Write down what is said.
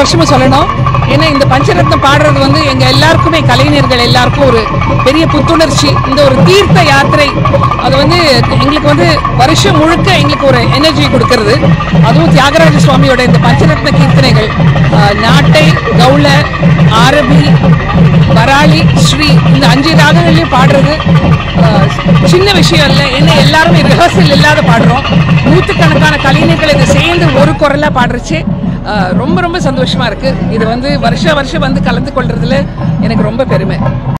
வருஷமும் சொல்லணும் ஏன்னா இந்த பஞ்சரத்னம் பாடுறது வந்து எங்க எல்லாருக்குமே கலைஞர்கள் எல்லாருக்கும் ஒரு பெரிய புத்துணர்ச்சி இந்த ஒரு தீர்த்த யாத்திரை அது வந்து எங்களுக்கு வந்து வருஷம் முழுக்க எங்களுக்கு ஒரு எனர்ஜி கொடுக்கறது அதுவும் தியாகராஜ சுவாமியோட இந்த பஞ்சரத்ன கீர்த்தனைகள் ஆஹ், நாட்டை கவுள ஆரபி வராளி ஸ்ரீ இந்த அஞ்சு ராகங்கள்லையும் பாடுறது ஆஹ், சின்ன விஷயம் இல்லை ஏன்னா எல்லாருமே ரிஹர்சல் இல்லாத பாடுறோம் நூற்றுக்கணக்கான கலைஞர்கள் இதை சேர்ந்து ஒரு குரலா பாடுறச்சு ஆஹ், ரொம்ப ரொம்ப சந்தோஷமா இருக்கு இது வந்து வருஷ வருஷம் வந்து கலந்து கொள்றதுல எனக்கு ரொம்ப பெருமை